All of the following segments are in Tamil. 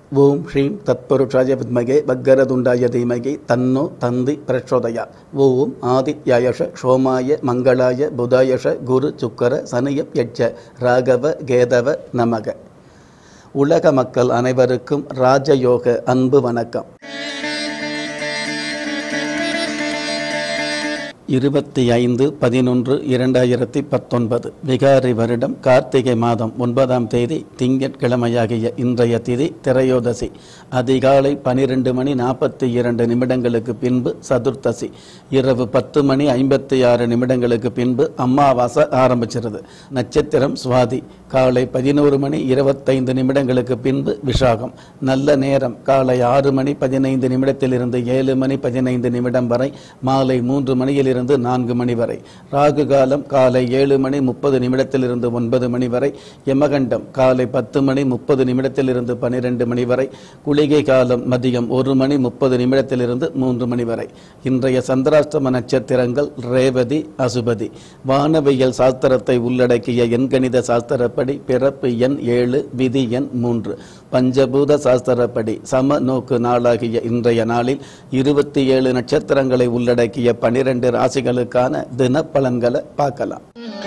ஓம் ஸ்ரீம் தத்புருஷாய வித்மகே பக்கரதுண்டாய தீமகி தன்னோ தந்தி பிரச்சோதயா ஓம் ஆதித்யாயஷ சோமாய மங்களாய புதாயஷ குரு சுக்கர சனியப் யட்ச ராகவ கேதவ நமக உலக மக்கள் அனைவருக்கும் ராஜயோக அன்பு வணக்கம் இருபத்தி ஐந்து பதினொன்று இரண்டாயிரத்தி பத்தொன்பது விகாரி வருடம் கார்த்திகை மாதம் ஒன்பதாம் தேதி திங்கட்கிழமையாகிய இன்றைய திதி திரையோதசி அதிகாலை பனிரெண்டு மணி நாற்பத்தி இரண்டு நிமிடங்களுக்கு பின்பு சதுர்த்தசி இரவு பத்து மணி ஐம்பத்தி ஆறு நிமிடங்களுக்கு பின்பு அமாவாசை ஆரம்பிச்சிருது நட்சத்திரம் சுவாதி காலை பதினோரு மணி இருபத்தைந்து நிமிடங்களுக்கு பின்பு விஷாகம் நல்ல நேரம் காலை ஆறு மணி பதினைந்து நிமிடத்திலிருந்து ஏழு மணி பதினைந்து நிமிடம் வரை மாலை மூன்று மணியிலிருந்து நான்கு மணி வரை ராகு காலம் காலை ஏழு மணி முப்பது நிமிடத்திலிருந்து ஒன்பது மணி வரை யமகண்டம் காலை பத்து மணி முப்பது நிமிடத்திலிருந்து பனிரெண்டு மணி வரை குளிகை காலம் மதியம் ஒரு மணி முப்பது நிமிடத்திலிருந்து மூன்று மணி வரை இன்றைய சந்திராஷ்டம நட்சத்திரங்கள் ரேவதி அசுபதி வானவியல் சாஸ்திரத்தை உள்ளடக்கிய எண்கணித சாஸ்திரப்படி பிறப்பு எண் ஏழு விதி எண் மூன்று பஞ்சபூத சாஸ்திரப்படி சம நோக்கு நாளாகிய இன்றைய நாளில் இருபத்தி ஏழு நட்சத்திரங்களை உள்ளடக்கிய பனிரெண்டு ராசிகளுக்கான தினப்பலன்களை பார்க்கலாம்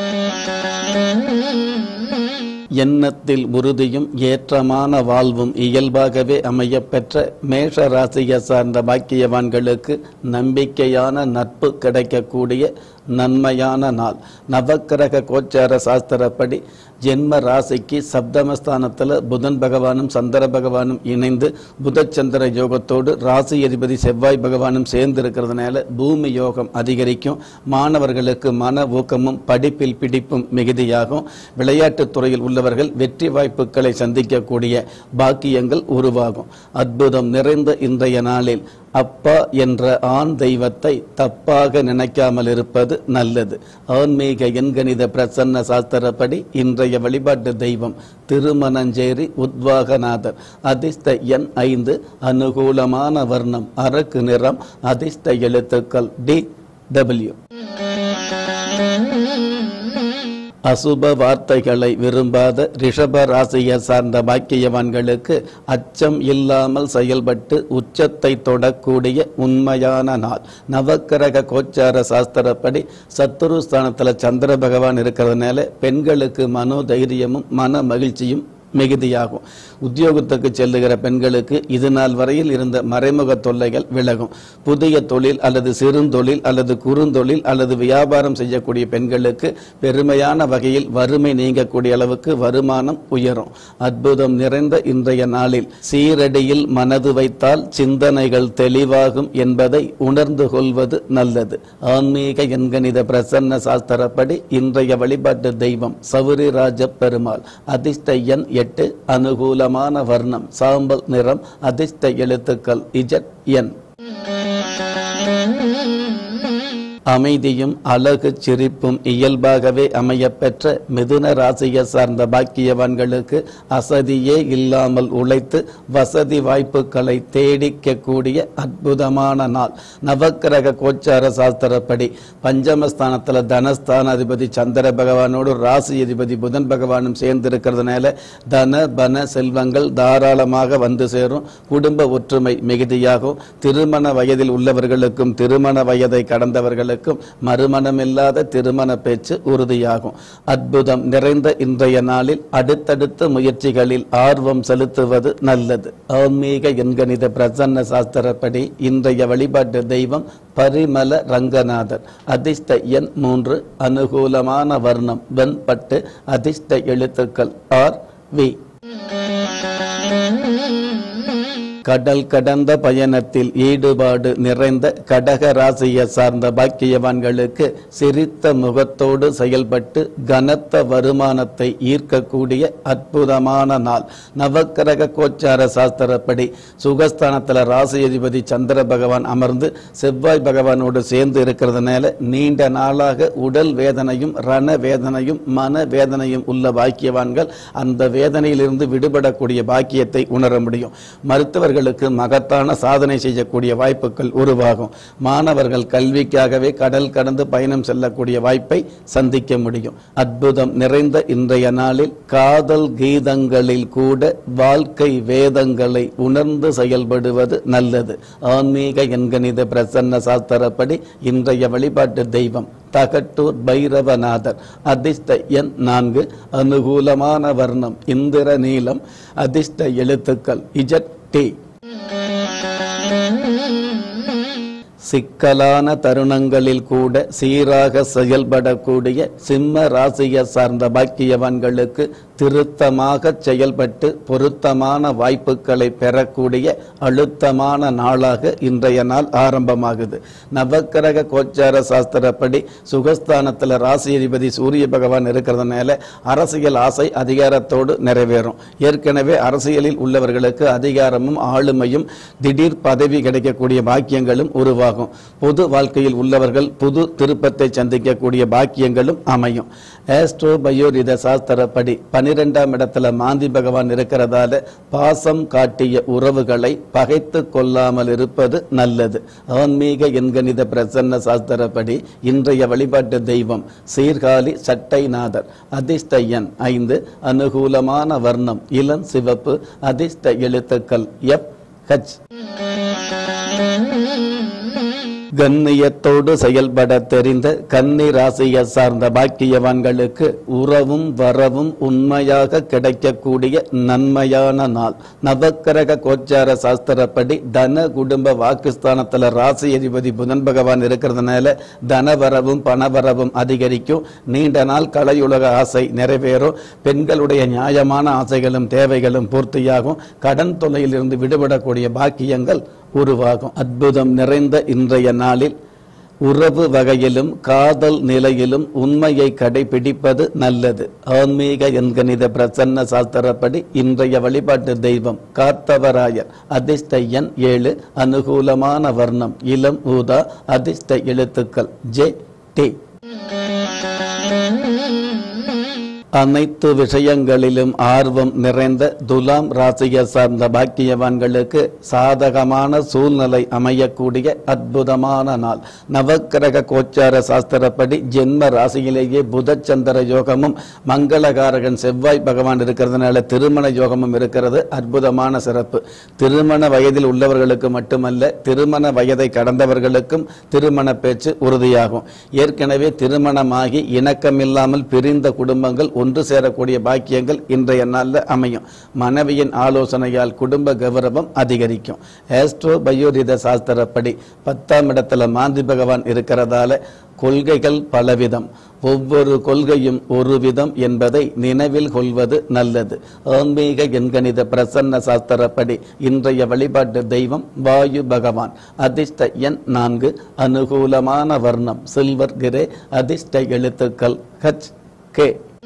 எண்ணத்தில் உறுதியும் ஏற்றமான வாழ்வும் இயல்பாகவே அமையப்பெற்ற மேஷ ராசியை சார்ந்த பாக்கியவான்களுக்கு நம்பிக்கையான நட்பு கிடைக்கக்கூடிய நன்மையான நாள் நவக்கிரக கோச்சார சாஸ்திரப்படி ஜென்ம ராசிக்கு சப்தமஸ்தானத்தில் புதன் பகவானும் சந்திர பகவானும் இணைந்து புதச்சந்திர யோகத்தோடு ராசி அதிபதி செவ்வாய் பகவானும் சேர்ந்து இருக்கிறதுனால பூமி யோகம் அதிகரிக்கும் மாணவர்களுக்கு மன ஊக்கமும் படிப்பில் பிடிப்பும் மிகுதியாகும் விளையாட்டுத் துறையில் உள்ளவர்கள் வெற்றி வாய்ப்புகளை சந்திக்கக்கூடிய பாக்கியங்கள் உருவாகும் அற்புதம் நிறைந்த இன்றைய நாளில் அப்பா என்ற ஆண் தெய்வத்தை தப்பாக நினைக்காமல் இருப்பது நல்லது ஆன்மீக எண்கணித பிரசன்ன சாஸ்திரப்படி இன்றைய வழிபாட்டு தெய்வம் திருமணஞ்சேரி உத்வாகநாதர் அதிர்ஷ்ட எண் ஐந்து அனுகூலமான வர்ணம் அரக்கு நிறம் அதிர்ஷ்ட எழுத்துக்கள் டி டபிள்யூ அசுப வார்த்தைகளை விரும்பாத ரிஷப ராசியை சார்ந்த பாக்கியவான்களுக்கு அச்சம் இல்லாமல் செயல்பட்டு உச்சத்தை தொடக்கூடிய உண்மையான நாள் நவக்கிரக கோச்சார சாஸ்திரப்படி சத்துரு ஸ்தானத்தில் சந்திர பகவான் இருக்கிறதுனால பெண்களுக்கு மனோதைரியமும் மன மகிழ்ச்சியும் மிகுதியாகும் உத்தியோகத்துக்கு செல்லுகிற பெண்களுக்கு இது நாள் வரையில் இருந்த மறைமுக தொல்லைகள் விலகும் புதிய தொழில் அல்லது சிறுந்தொழில் அல்லது குறுந்தொழில் அல்லது வியாபாரம் செய்யக்கூடிய பெண்களுக்கு பெருமையான வகையில் வறுமை நீங்கக்கூடிய அளவுக்கு வருமானம் உயரும் அற்புதம் நிறைந்த இன்றைய நாளில் சீரடியில் மனது வைத்தால் சிந்தனைகள் தெளிவாகும் என்பதை உணர்ந்து கொள்வது நல்லது ஆன்மீக எண்கணித பிரசன்ன சாஸ்திரப்படி இன்றைய வழிபாட்டு தெய்வம் சௌரி ராஜ பெருமாள் அதிர்ஷ்ட எண் எட்டு அனுகூலமான வர்ணம் சாம்பல் நிறம் அதிர்ஷ்ட எழுத்துக்கள் இஜட் என் அமைதியும் அழகு சிரிப்பும் இயல்பாகவே அமையப்பெற்ற மிதுன ராசியை சார்ந்த பாக்கியவான்களுக்கு அசதியே இல்லாமல் உழைத்து வசதி வாய்ப்புகளை தேடிக்கக்கூடிய அற்புதமான நாள் நவக்கிரக கோச்சார சாஸ்திரப்படி பஞ்சமஸ்தானத்தில் தனஸ்தான அதிபதி சந்திர பகவானோடு ராசி அதிபதி புதன் பகவானும் சேர்ந்திருக்கிறதுனால தன பன செல்வங்கள் தாராளமாக வந்து சேரும் குடும்ப ஒற்றுமை மிகுதியாகும் திருமண வயதில் உள்ளவர்களுக்கும் திருமண வயதை கடந்தவர்களுக்கும் மறுமணமில்லாத திருமண பேச்சு உறுதியாகும் அற்புதம் நிறைந்த இன்றைய நாளில் அடுத்தடுத்த முயற்சிகளில் ஆர்வம் செலுத்துவது நல்லது ஆன்மீக எண்கணித பிரசன்ன சாஸ்திரப்படி இன்றைய வழிபாட்டு தெய்வம் பரிமல ரங்கநாதர் அதிர்ஷ்ட எண் மூன்று அனுகூலமான வர்ணம் வெண்பட்டு அதிர்ஷ்ட எழுத்துக்கள் ஆர் வி கடல் கடந்த பயணத்தில் ஈடுபாடு நிறைந்த கடக ராசியை சார்ந்த பாக்கியவான்களுக்கு சிரித்த முகத்தோடு செயல்பட்டு கனத்த வருமானத்தை ஈர்க்கக்கூடிய அற்புதமான நாள் நவக்கிரக கோச்சார சாஸ்திரப்படி சுகஸ்தானத்தில் ராசி அதிபதி சந்திர பகவான் அமர்ந்து செவ்வாய் பகவானோடு சேர்ந்து இருக்கிறதுனால நீண்ட நாளாக உடல் வேதனையும் ரண வேதனையும் மன வேதனையும் உள்ள பாக்கியவான்கள் அந்த வேதனையிலிருந்து விடுபடக்கூடிய பாக்கியத்தை உணர முடியும் மருத்துவர் இவர்களுக்கு மகத்தான சாதனை செய்யக்கூடிய வாய்ப்புகள் உருவாகும் மாணவர்கள் கல்விக்காகவே கடல் கடந்து பயணம் செல்லக்கூடிய வாய்ப்பை சந்திக்க முடியும் அற்புதம் நிறைந்த இன்றைய நாளில் காதல் கீதங்களில் கூட வாழ்க்கை வேதங்களை உணர்ந்து செயல்படுவது நல்லது ஆன்மீக எண்கணித பிரசன்ன சாஸ்திரப்படி இன்றைய வழிபாட்டு தெய்வம் தகட்டூர் பைரவநாதர் அதிர்ஷ்ட எண் நான்கு அனுகூலமான வர்ணம் இந்திர நீலம் அதிர்ஷ்ட எழுத்துக்கள் இஜட் டி சிக்கலான தருணங்களில் கூட சீராக செயல்படக்கூடிய சிம்ம ராசியை சார்ந்த பாக்கியவான்களுக்கு திருத்தமாக செயல்பட்டு பொருத்தமான வாய்ப்புகளை பெறக்கூடிய அழுத்தமான நாளாக இன்றைய நாள் ஆரம்பமாகுது நவக்கிரக கோச்சார சாஸ்திரப்படி சுகஸ்தானத்தில் ராசி அதிபதி சூரிய பகவான் இருக்கிறதுனால அரசியல் ஆசை அதிகாரத்தோடு நிறைவேறும் ஏற்கனவே அரசியலில் உள்ளவர்களுக்கு அதிகாரமும் ஆளுமையும் திடீர் பதவி கிடைக்கக்கூடிய பாக்கியங்களும் உருவாகும் பொது வாழ்க்கையில் உள்ளவர்கள் புது திருப்பத்தை சந்திக்கக்கூடிய பாக்கியங்களும் அமையும் ஆஸ்ட்ரோ பயோரித சாஸ்திரப்படி பனிரெண்டாம் இடத்துல மாந்தி பகவான் இருக்கிறதால பாசம் காட்டிய உறவுகளை பகைத்து கொள்ளாமல் இருப்பது நல்லது ஆன்மீக எண்கணித பிரசன்ன சாஸ்திரப்படி இன்றைய வழிபாட்டு தெய்வம் சீர்காழி சட்டைநாதர் அதிர்ஷ்ட எண் ஐந்து அனுகூலமான வர்ணம் இளம் சிவப்பு அதிர்ஷ்ட எழுத்துக்கள் எஃப் ஹச் கண்ணியத்தோடு செயல்பட தெரிந்த கன்னி ராசியை சார்ந்த பாக்கியவான்களுக்கு உறவும் வரவும் உண்மையாக கிடைக்கக்கூடிய நன்மையான நாள் நவக்கிரக கோச்சார சாஸ்திரப்படி தன குடும்ப வாக்குஸ்தானத்தில் ராசி அதிபதி புதன் பகவான் இருக்கிறதுனால தனவரவும் பணவரவும் அதிகரிக்கும் நீண்ட நாள் கலையுலக ஆசை நிறைவேறும் பெண்களுடைய நியாயமான ஆசைகளும் தேவைகளும் பூர்த்தியாகும் கடன் தொல்லையிலிருந்து விடுபடக்கூடிய பாக்கியங்கள் உருவாகும் அற்புதம் நிறைந்த இன்றைய நாளில் உறவு வகையிலும் காதல் நிலையிலும் உண்மையை கடைபிடிப்பது நல்லது ஆன்மீக எண்கணித பிரசன்ன சாஸ்திரப்படி இன்றைய வழிபாட்டு தெய்வம் காத்தவராயர் அதிர்ஷ்ட எண் ஏழு அனுகூலமான வர்ணம் இளம் ஊதா அதிர்ஷ்ட எழுத்துக்கள் ஜே டி அனைத்து விஷயங்களிலும் ஆர்வம் நிறைந்த துலாம் ராசியை சார்ந்த பாக்கியவான்களுக்கு சாதகமான சூழ்நிலை அமையக்கூடிய அற்புதமான நாள் நவக்கிரக கோச்சார சாஸ்திரப்படி ஜென்ம ராசியிலேயே புதச்சந்திர யோகமும் மங்களகாரகன் செவ்வாய் பகவான் இருக்கிறதுனால திருமண யோகமும் இருக்கிறது அற்புதமான சிறப்பு திருமண வயதில் உள்ளவர்களுக்கு மட்டுமல்ல திருமண வயதை கடந்தவர்களுக்கும் திருமண பேச்சு உறுதியாகும் ஏற்கனவே திருமணமாகி இணக்கமில்லாமல் பிரிந்த குடும்பங்கள் ஒன்று சேரக்கூடிய பாக்கியங்கள் இன்றைய நாளில் அமையும் மனைவியின் ஆலோசனையால் குடும்ப கௌரவம் அதிகரிக்கும் ஆஸ்ட்ரோ பயோரித சாஸ்திரப்படி பத்தாம் இடத்துல மாந்தி பகவான் இருக்கிறதால கொள்கைகள் பலவிதம் ஒவ்வொரு கொள்கையும் ஒரு விதம் என்பதை நினைவில் கொள்வது நல்லது ஆன்மீக எண்கணித பிரசன்ன சாஸ்திரப்படி இன்றைய வழிபாட்டு தெய்வம் வாயு பகவான் அதிர்ஷ்ட எண் நான்கு அனுகூலமான வர்ணம் சில்வர் கிரே அதிர்ஷ்ட எழுத்துக்கள் ஹச் கே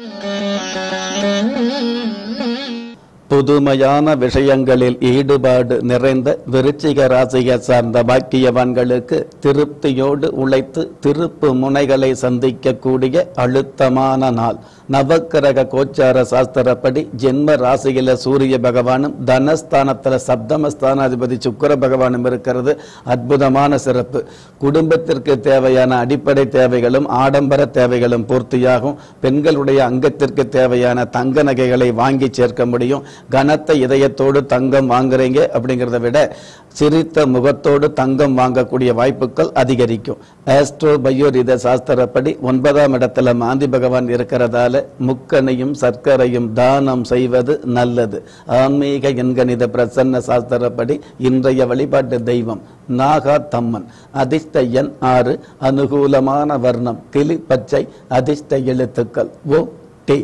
புதுமையான விஷயங்களில் ஈடுபாடு நிறைந்த விருச்சிக ராசியை சார்ந்த பாக்கியவான்களுக்கு திருப்தியோடு உழைத்து திருப்பு முனைகளை சந்திக்கக்கூடிய அழுத்தமான நாள் நவக்கிரக கோச்சார சாஸ்திரப்படி ஜென்ம ராசியில சூரிய பகவானும் தனஸ்தானத்துல சப்தமஸ்தானாதிபதி சுக்கர பகவானும் இருக்கிறது அற்புதமான சிறப்பு குடும்பத்திற்கு தேவையான அடிப்படை தேவைகளும் ஆடம்பர தேவைகளும் பூர்த்தியாகும் பெண்களுடைய அங்கத்திற்கு தேவையான தங்க நகைகளை வாங்கி சேர்க்க முடியும் கனத்த இதயத்தோடு தங்கம் வாங்குறீங்க அப்படிங்கிறத விட சிரித்த முகத்தோடு தங்கம் வாங்கக்கூடிய வாய்ப்புகள் அதிகரிக்கும் ஆஸ்ட்ரோ பயோரித சாஸ்திரப்படி ஒன்பதாம் இடத்துல மாந்தி பகவான் இருக்கிறதால முக்கனையும் சர்க்கரையும் தானம் செய்வது நல்லது ஆன்மீக எண்கணித பிரசன்ன சாஸ்திரப்படி இன்றைய வழிபாட்டு தெய்வம் நாகா தம்மன் அதிர்ஷ்ட எண் ஆறு அனுகூலமான வர்ணம் கிளி பச்சை அதிர்ஷ்ட எழுத்துக்கள் ஓ டி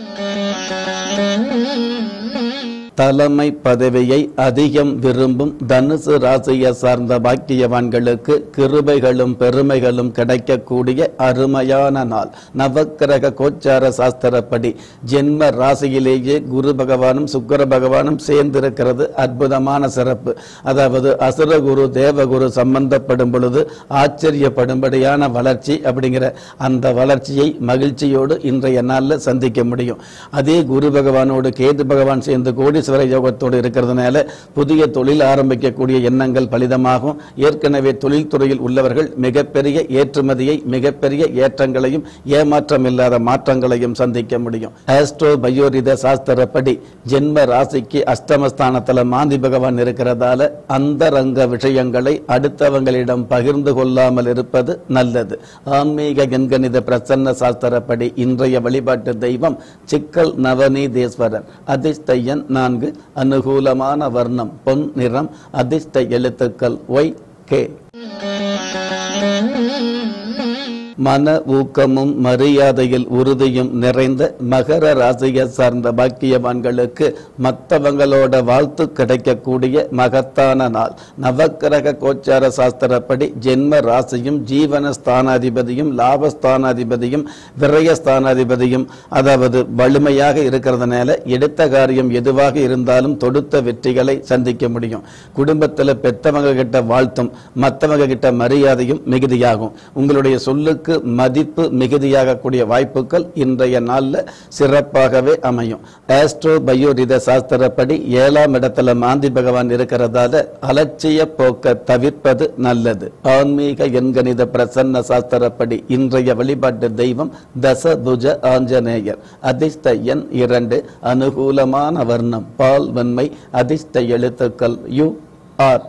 தலைமை பதவியை அதிகம் விரும்பும் தனுசு ராசியை சார்ந்த பாக்கியவான்களுக்கு கிருபைகளும் பெருமைகளும் கிடைக்கக்கூடிய அருமையான நாள் நவக்கிரக கோச்சார சாஸ்திரப்படி ஜென்ம ராசியிலேயே குரு பகவானும் சுக்கர பகவானும் சேர்ந்திருக்கிறது அற்புதமான சிறப்பு அதாவது அசுரகுரு தேவகுரு சம்பந்தப்படும் பொழுது ஆச்சரியப்படும்படியான வளர்ச்சி அப்படிங்கிற அந்த வளர்ச்சியை மகிழ்ச்சியோடு இன்றைய நாளில் சந்திக்க முடியும் அதே குரு பகவானோடு கேது பகவான் சேர்ந்து கோடீஸ்வர கோடீஸ்வர யோகத்தோடு இருக்கிறதுனால புதிய தொழில் ஆரம்பிக்கக்கூடிய எண்ணங்கள் பலிதமாகும் ஏற்கனவே தொழில்துறையில் உள்ளவர்கள் மிகப்பெரிய ஏற்றுமதியை மிகப்பெரிய ஏற்றங்களையும் ஏமாற்றம் இல்லாத மாற்றங்களையும் சந்திக்க முடியும் ஆஸ்ட்ரோ பயோரித சாஸ்திரப்படி ஜென்ம ராசிக்கு அஷ்டமஸ்தானத்துல மாந்தி பகவான் இருக்கிறதால அந்தரங்க விஷயங்களை அடுத்தவங்களிடம் பகிர்ந்து கொள்ளாமல் இருப்பது நல்லது ஆன்மீக எண்கணித பிரசன்ன சாஸ்திரப்படி இன்றைய வழிபாட்டு தெய்வம் சிக்கல் நவநீதேஸ்வரர் அதிர்ஷ்ட எண் நான்கு அனுகூலமான வர்ணம் பொன் நிறம் அதிர்ஷ்ட எழுத்துக்கள் ஒய் கே மன ஊக்கமும் மரியாதையில் உறுதியும் நிறைந்த மகர ராசியை சார்ந்த பாக்கியவான்களுக்கு மற்றவங்களோட வாழ்த்து கிடைக்கக்கூடிய மகத்தான நாள் நவக்கிரக கோச்சார சாஸ்திரப்படி ஜென்ம ராசியும் ஜீவன ஸ்தானாதிபதியும் லாபஸ்தானாதிபதியும் விரயஸ்தானாதிபதியும் அதாவது வலிமையாக இருக்கிறதுனால எடுத்த காரியம் எதுவாக இருந்தாலும் தொடுத்த வெற்றிகளை சந்திக்க முடியும் குடும்பத்தில் பெற்றவங்க கிட்ட வாழ்த்தும் மற்றவங்க கிட்ட மரியாதையும் மிகுதியாகும் உங்களுடைய சொல்லுக்கு மதிப்பு மிகுதியாகக்கூடிய வாய்ப்புகள் இன்றைய நாளில் சிறப்பாகவே அமையும் ஆஸ்ட்ரோ பயோரித சாஸ்திரப்படி ஏழாம் இடத்துல மாந்தி பகவான் இருக்கிறதால அலட்சிய போக்க தவிர்ப்பது நல்லது ஆன்மீக எண்கணித பிரசன்ன சாஸ்திரப்படி இன்றைய வழிபாட்டு தெய்வம் தசபுஜ ஆஞ்சநேயர் அதிர்ஷ்ட எண் இரண்டு அனுகூலமான வர்ணம் பால் வெண்மை அதிர்ஷ்ட எழுத்துக்கள் யு ஆர்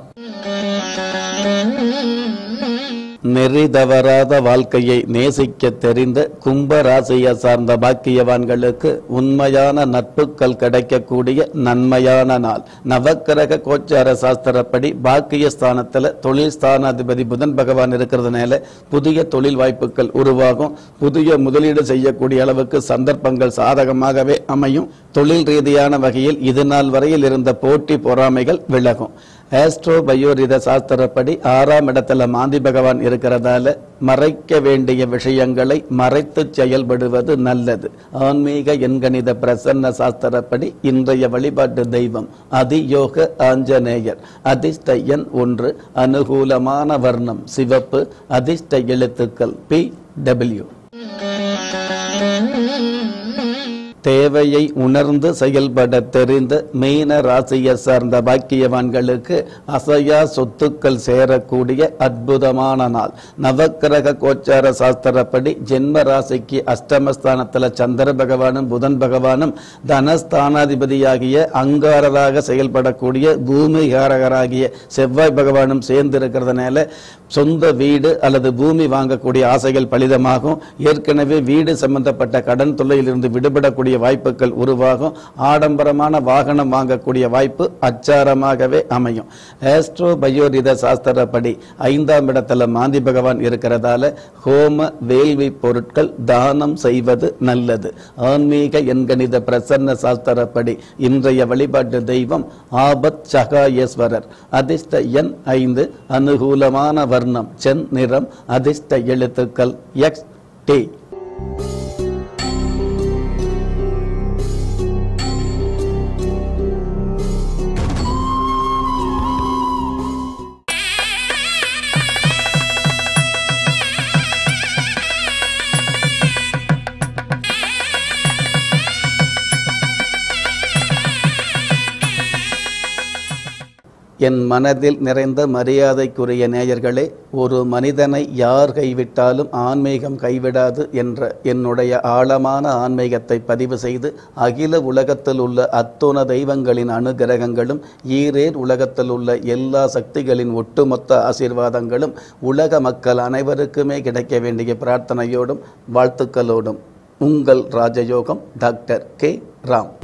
நெறி தவறாத வாழ்க்கையை நேசிக்க தெரிந்த கும்ப ராசியை சார்ந்த பாக்கியவான்களுக்கு உண்மையான நட்புகள் கிடைக்கக்கூடிய நன்மையான நாள் நவக்கிரக கோச்சார சாஸ்திரப்படி பாக்கிய ஸ்தானத்தில் தொழில் ஸ்தானாதிபதி புதன் பகவான் இருக்கிறதுனால புதிய தொழில் வாய்ப்புகள் உருவாகும் புதிய முதலீடு செய்யக்கூடிய அளவுக்கு சந்தர்ப்பங்கள் சாதகமாகவே அமையும் தொழில் ரீதியான வகையில் இது நாள் வரையில் இருந்த போட்டி பொறாமைகள் விலகும் ஆஸ்ட்ரோ பயோரித சாஸ்திரப்படி ஆறாம் இடத்துல மாந்தி பகவான் இருக்கிறதால மறைக்க வேண்டிய விஷயங்களை மறைத்து செயல்படுவது நல்லது ஆன்மீக எண்கணித பிரசன்ன சாஸ்திரப்படி இன்றைய வழிபாட்டு தெய்வம் அதியோக ஆஞ்சநேயர் அதிர்ஷ்ட எண் ஒன்று அனுகூலமான வர்ணம் சிவப்பு அதிர்ஷ்ட எழுத்துக்கள் பி டபிள்யூ தேவையை உணர்ந்து செயல்பட தெரிந்த மீன ராசியை சார்ந்த பாக்கியவான்களுக்கு அசையா சொத்துக்கள் சேரக்கூடிய அற்புதமான நாள் நவக்கிரக கோச்சார சாஸ்திரப்படி ஜென்ம ராசிக்கு அஷ்டமஸ்தானத்தில் சந்திர பகவானும் புதன் பகவானும் தனஸ்தானாதிபதியாகிய அங்காரராக செயல்படக்கூடிய பூமிகாரகராகிய செவ்வாய் பகவானும் சேர்ந்து இருக்கிறதுனால சொந்த வீடு அல்லது பூமி வாங்கக்கூடிய ஆசைகள் பலிதமாகும் ஏற்கனவே வீடு சம்பந்தப்பட்ட கடன் தொல்லையிலிருந்து விடுபடக்கூடிய வாய்ப்புகள் உருவாகும் ஆடம்பரமான வாகனம் வாங்கக்கூடிய வாய்ப்பு அச்சாரமாகவே அமையும் ஆஸ்ட்ரோ பயோரித சாஸ்திரப்படி ஐந்தாம் இடத்துல மாந்தி பகவான் இருக்கிறதால ஹோம வேள்வி பொருட்கள் தானம் செய்வது நல்லது ஆன்மீக எண்கணித பிரசன்ன சாஸ்திரப்படி இன்றைய வழிபாட்டு தெய்வம் ஆபத் சகாயேஸ்வரர் அதிர்ஷ்ட எண் ஐந்து அனுகூலமான வர்ணம் சென் நிறம் அதிர்ஷ்ட எழுத்துக்கள் எக்ஸ் டி என் மனதில் நிறைந்த மரியாதைக்குரிய நேயர்களே ஒரு மனிதனை யார் கைவிட்டாலும் ஆன்மீகம் கைவிடாது என்ற என்னுடைய ஆழமான ஆன்மீகத்தை பதிவு செய்து அகில உலகத்தில் உள்ள அத்துண தெய்வங்களின் அனுகிரகங்களும் ஈரேர் உலகத்தில் உள்ள எல்லா சக்திகளின் ஒட்டுமொத்த ஆசீர்வாதங்களும் உலக மக்கள் அனைவருக்குமே கிடைக்க வேண்டிய பிரார்த்தனையோடும் வாழ்த்துக்களோடும் உங்கள் ராஜயோகம் டாக்டர் கே ராம்